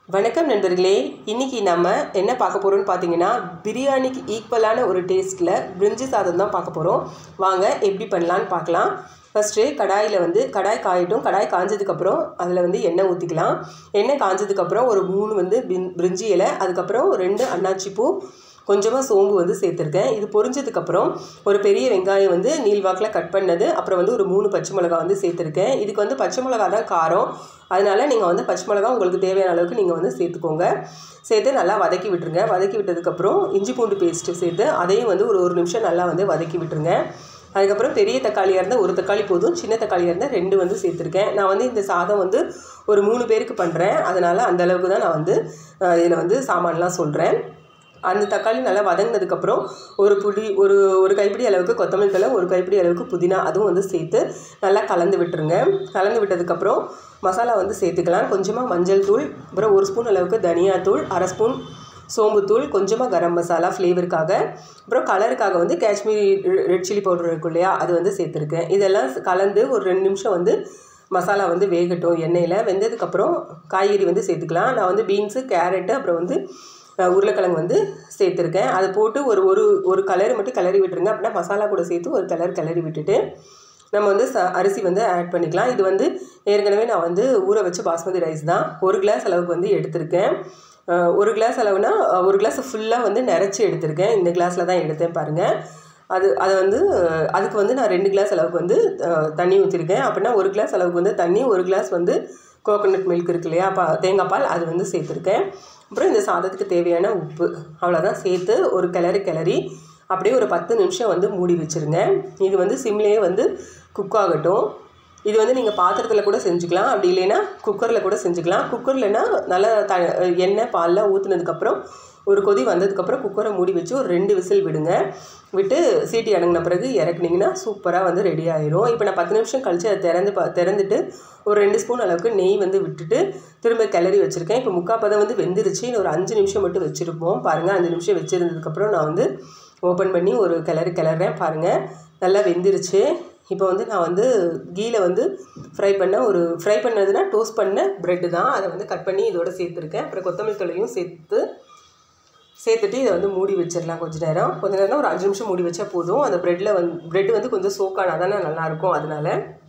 வணக்கம் நண்பர்களே இன்றைக்கி நம்ம என்ன பார்க்க போகிறோம்னு பார்த்தீங்கன்னா பிரியாணிக்கு ஈக்குவலான ஒரு டேஸ்ட்டில் பிரிஞ்சி சாதம் தான் பார்க்க போகிறோம் வாங்க எப்படி பண்ணலான்னு பார்க்கலாம் ஃபஸ்ட்டு கடாயில் வந்து கடாய் காயட்டும் கடாய் காஞ்சதுக்கப்புறம் அதில் வந்து எண்ணெய் ஊற்றிக்கலாம் எண்ணெய் காஞ்சதுக்கப்புறம் ஒரு மூணு வந்து பின் பிரிஞ்சி இலை அதுக்கப்புறம் ரெண்டு அன்னாச்சி பூ கொஞ்சமாக சோம்பு வந்து சேர்த்துருக்கேன் இது பொரிஞ்சதுக்கப்புறம் ஒரு பெரிய வெங்காயம் வந்து நீள்வாக்கில் கட் பண்ணது அப்புறம் வந்து ஒரு மூணு பச்சை மிளகா வந்து சேர்த்துருக்கேன் இதுக்கு வந்து பச்சை மிளகா தான் காரம் அதனால் நீங்கள் வந்து பச்சை மிளகா உங்களுக்கு தேவையான அளவுக்கு நீங்கள் வந்து சேர்த்துக்கோங்க சேர்த்து நல்லா வதக்கி விட்டுருங்க வதக்கி விட்டதுக்கப்புறம் இஞ்சி பூண்டு பேஸ்ட்டு சேர்த்து அதையும் வந்து ஒரு ஒரு நிமிஷம் நல்லா வந்து வதக்கி விட்டுருங்க அதுக்கப்புறம் பெரிய தக்காளியாக இருந்தால் ஒரு தக்காளி போதும் சின்ன தக்காளியாக இருந்தால் ரெண்டு வந்து சேர்த்துருக்கேன் நான் வந்து இந்த சாதம் வந்து ஒரு மூணு பேருக்கு பண்ணுறேன் அதனால் அந்த அளவுக்கு தான் நான் வந்து இதில் வந்து சாமான்லாம் சொல்கிறேன் அந்த தக்காளி நல்லா வதங்கினதுக்கப்புறம் ஒரு புடி ஒரு ஒரு கைப்பிடி அளவுக்கு கொத்தமல்லி தழை ஒரு கைப்பிடி அளவுக்கு புதினா அதுவும் வந்து சேர்த்து நல்லா கலந்து விட்டுருங்க கலந்து விட்டதுக்கப்புறம் மசாலா வந்து சேர்த்துக்கலாம் கொஞ்சமாக மஞ்சள் தூள் அப்புறம் ஒரு ஸ்பூன் அளவுக்கு தனியாத்தூள் அரை ஸ்பூன் சோம்புத்தூள் கொஞ்சமாக கரம் மசாலா ஃப்ளேவருக்காக அப்புறம் கலருக்காக வந்து காஷ்மீரி ரெட் சில்லி பவுடர் இருக்கும் இல்லையா அது வந்து சேர்த்துருக்கேன் இதெல்லாம் கலந்து ஒரு ரெண்டு நிமிஷம் வந்து மசாலா வந்து வேகட்டும் எண்ணெயில் வெந்ததுக்கப்புறம் காய்கறி வந்து சேர்த்துக்கலாம் நான் வந்து பீன்ஸு கேரட்டு அப்புறம் வந்து உருளைக்கிழங்கு வந்து சேர்த்துருக்கேன் அதை போட்டு ஒரு ஒரு ஒரு கலர் மட்டும் கிளறி விட்டுருங்க அப்படின்னா மசாலா கூட சேர்த்து ஒரு கலர் கிளறி விட்டுட்டு நம்ம வந்து ச அரிசி வந்து ஆட் பண்ணிக்கலாம் இது வந்து ஏற்கனவே நான் வந்து ஊற வச்ச பாஸ்மதி ரைஸ் தான் ஒரு கிளாஸ் அளவுக்கு வந்து எடுத்திருக்கேன் ஒரு கிளாஸ் அளவுனா ஒரு கிளாஸ் ஃபுல்லாக வந்து நிறச்சி எடுத்திருக்கேன் இந்த கிளாஸில் தான் எடுத்தேன் பாருங்கள் அது அதை வந்து அதுக்கு வந்து நான் ரெண்டு கிளாஸ் அளவுக்கு வந்து தண்ணி ஊற்றிருக்கேன் அப்படின்னா ஒரு கிளாஸ் அளவுக்கு வந்து தண்ணி ஒரு கிளாஸ் வந்து கோகோனட் மில்க் இருக்கு இல்லையா பா தேங்காய் பால் அது வந்து சேர்த்துருக்கேன் அப்புறம் இந்த சாதத்துக்கு தேவையான உப்பு அவ்வளோதான் சேர்த்து ஒரு கிளறி கிளறி அப்படியே ஒரு பத்து நிமிஷம் வந்து மூடி வச்சுருங்க இது வந்து சிம்லேயே வந்து குக் ஆகட்டும் இது வந்து நீங்கள் பாத்திரத்தில் கூட செஞ்சுக்கலாம் அப்படி இல்லைன்னா குக்கரில் கூட செஞ்சுக்கலாம் குக்கர்லனா நல்லா த எண்ணெய் பாலில் ஊற்றுனதுக்கப்புறம் ஒரு கொதி வந்ததுக்கப்புறம் குக்கரை மூடி வச்சு ஒரு ரெண்டு விசில் விடுங்க விட்டு சீட்டி அடங்கின பிறகு இறக்குனிங்கன்னா சூப்பராக வந்து ரெடி ஆயிரும் இப்போ நான் பத்து நிமிஷம் கழித்து அதை திறந்து பா திறந்துட்டு ஒரு ரெண்டு ஸ்பூன் அளவுக்கு நெய் வந்து விட்டுட்டு திரும்ப கிளறி வச்சுருக்கேன் இப்போ முக்கால் பதம் வந்து வெந்துருச்சு ஒரு அஞ்சு நிமிஷம் மட்டும் வச்சுருப்போம் பாருங்கள் அஞ்சு நிமிஷம் வச்சுருந்ததுக்கப்புறம் நான் வந்து ஓப்பன் பண்ணி ஒரு கிளறி கிளறேன் பாருங்கள் நல்லா வெந்துருச்சு இப்போ வந்து நான் வந்து கீழே வந்து ஃப்ரை பண்ண ஒரு ஃப்ரை பண்ணதுன்னா டோஸ்ட் பண்ண ப்ரெட்டு தான் அதை வந்து கட் பண்ணி இதோட சேர்த்துருக்கேன் அப்புறம் கொத்தமல்லி தழையும் சேர்த்து சேர்த்துட்டு இதை வந்து மூடி வச்சிடலாம் கொஞ்சம் நேரம் கொஞ்ச நேரம் ஒரு அஞ்சு நிமிஷம் மூடி வச்சா போதும் அந்த ப்ரெட்டில் வந்து ப்ரெட் வந்து கொஞ்சம் சோக்கானா தானே நல்லாயிருக்கும் அதனால்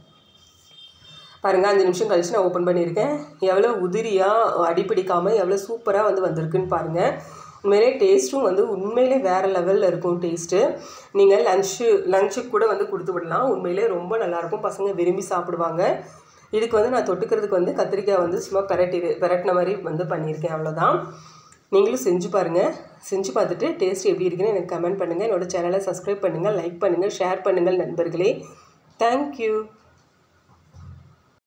பாருங்கள் அஞ்சு நிமிஷம் கழித்து நான் ஓப்பன் பண்ணியிருக்கேன் எவ்வளோ உதிரியாக அடிப்பிடிக்காமல் எவ்வளோ சூப்பராக வந்து வந்திருக்குன்னு பாருங்கள் உண்மையிலே டேஸ்ட்டும் வந்து உண்மையிலே வேறு லெவலில் இருக்கும் டேஸ்ட்டு நீங்கள் லன்ச்சு லன்ச்சுக்கு கூட வந்து கொடுத்து விடலாம் உண்மையிலே ரொம்ப நல்லாயிருக்கும் பசங்க விரும்பி சாப்பிடுவாங்க இதுக்கு வந்து நான் தொட்டுக்கிறதுக்கு வந்து கத்திரிக்காய் வந்து சும்மா பெரட்டி பெரட்டின மாதிரி வந்து பண்ணியிருக்கேன் அவ்வளோதான் நீங்களும் செஞ்சு பாருங்கள் செஞ்சு பார்த்துட்டு டேஸ்ட் எப்படி இருக்குன்னு எனக்கு கமெண்ட் பண்ணுங்கள் என்னோடய சேனலை சப்ஸ்கிரைப் பண்ணுங்கள் லைக் பண்ணுங்கள் ஷேர் பண்ணுங்கள் நண்பர்களே தேங்க்யூ